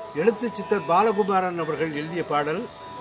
எழுத்து சித்தர் பாலகுமாரன் அவர்கள் எழுதிய பாடல்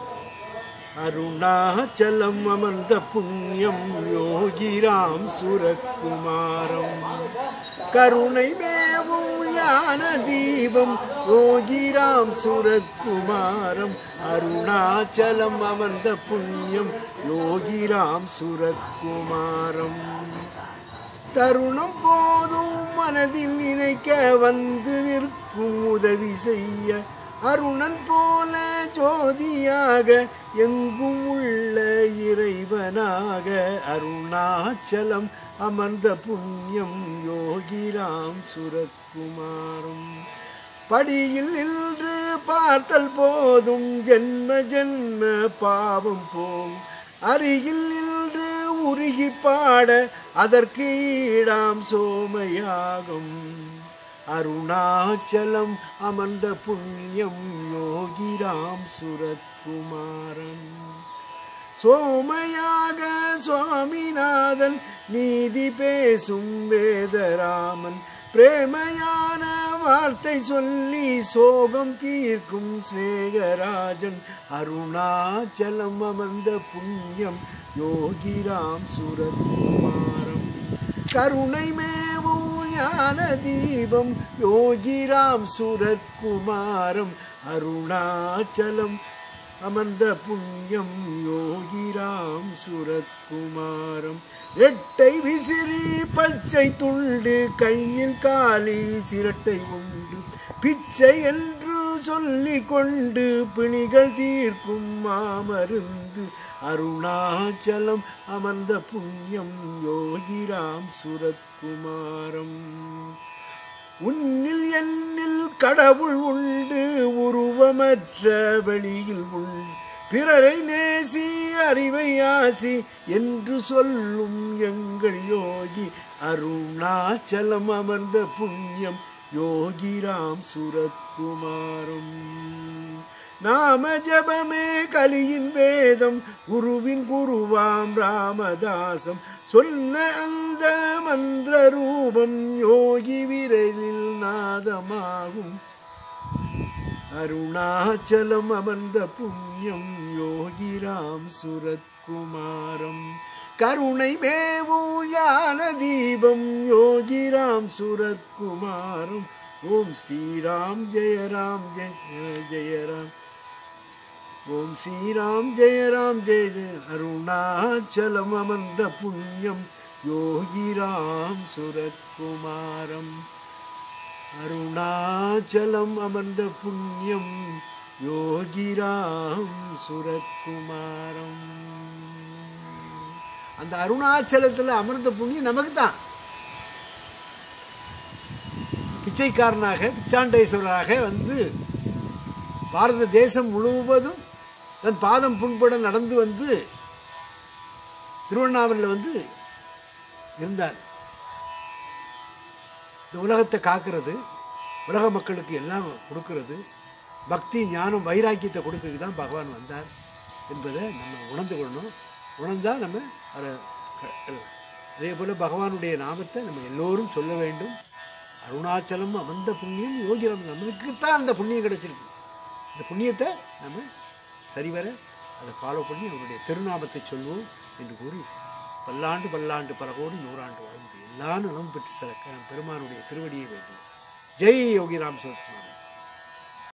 அருணாச்சலம் அமர்ந்த புண்ணியம் யோகிராம் சுரக்குமாரம் கருணை மேவும் ஞான தீபம் யோகிராம் சுரக்குமாரம் அருணாச்சலம் அமர்ந்த புண்ணியம் யோகிராம் சுரக்குமாரம் தருணம் போதும் மனதில் நினைக்க வந்து நிற்கும் உதவி செய்ய அருணன் போல ஜோதியாக எங்கும் உள்ள இறைவனாக அருணாச்சலம் அமர்ந்த புண்ணியம் யோகிராம் சுரக்குமாரம் படியில் நின்று பார்த்தல் போதும் ஜென்ம ஜென்ம பாவம் போம் அருகில் நின்று உருகி பாட அதற்கு ஈடாம் சோமயாகும் அருணாச்சலம் அமர்ந்த புண்ணியம் யோகிராம் சுரத்குமாரன் சோமயாக சுவாமிநாதன் நீதி பேசும் வேதராமன் பிரேமையான வார்த்தை சொல்லி சோகம் தீர்க்கும் சிநேகராஜன் அருணாச்சலம் அமர்ந்த புண்ணியம் யோகிராம் சுரகுமாரம் கருணை மேவும் ஞான தீபம் யோகிராம் சுரத்குமாரம் அருணாச்சலம் அமர்ந்த புண்ணியம் யோகிராம் சுரத்குமாரம் எட்டை விசிறி பச்சை துண்டு கையில் காலி சிரட்டை உண்டு பிச்சை என்று சொல்லிக் கொண்டு பிணிகள் தீர்க்கும் மாமருந்து அருணாச்சலம் அமர்ந்த புண்ணியம் யோகிராம் சுரத்குமாரம் உன்னில் என்னில் கடவுள் உண்டு உருவமற்ற வெளியில் உண்டு பிறரை நேசி அறிவை ஆசி என்று சொல்லும் எங்கள் யோகி அருணாச்சலம் அமர்ந்த புண்ணியம் யோகிராம் சுரத்குமாரம் நாம ஜபமே கலியின் வேதம் குருவின் குருவாம் ராமதாசம் சொன்ன அந்த மந்திர ரூபம் யோகி விரலில் நாதமாகும் அருணாச்சலம் அமர்ந்த புண்ணியம் யோகிராம் சுரத்குமாரம் கருணை மேவும் ஞான தீபம் யோகிராம் சுரத்குமாரம் ஓம் ஸ்ரீராம் ஜெய ராம் ஜெய ஜெய ராம் ஓம் ஸ்ரீராம் ஜெய ராம் ஜெய ஜெய அருணாச்சலம் அமர்ந்த புண்ணியம் யோகிராம் சுரத்குமாரம் அருணாச்சலம் அமர்ந்த புண்ணியம் யோகிராம் சுரத்குமாரம் அந்த அருணாச்சலத்தில் அமர்ந்த புண்ணியம் நமக்கு தான் பிச்சைக்காரனாக பிச்சாண்டேஸ்வரராக வந்து பாரத தேசம் முழுவதும் தன் பாதம் புண்பட நடந்து வந்து திருவண்ணாமலையில் வந்து இருந்தார் இந்த உலகத்தை காக்கிறது உலக மக்களுக்கு எல்லாம் கொடுக்கிறது பக்தி ஞானம் வைராக்கியத்தை கொடுக்கறதுக்கு தான் பகவான் வந்தார் என்பதை நம்ம உணர்ந்து கொள்ளணும் உணர்ந்தால் நம்ம அதை அதே போல் பகவானுடைய நாமத்தை நம்ம எல்லோரும் சொல்ல வேண்டும் அருணாச்சலம் அமர்ந்த புண்ணியம் யோகிரம் நமக்குத்தான் அந்த புண்ணியம் கிடைச்சிருக்கு இந்த புண்ணியத்தை நம்ம சரிவர அதை ஃபாலோ பண்ணி அவருடைய திருநாமத்தை சொல்வோம் என்று கூறி பல்லாண்டு பல்லாண்டு பல கோடி நூறாண்டு வாழ்ந்து எல்லா நலம் பெற்று சிறக்க பெருமானுடைய திருவடியை வேண்டும் ஜெய் யோகிராம் சிவகுமார்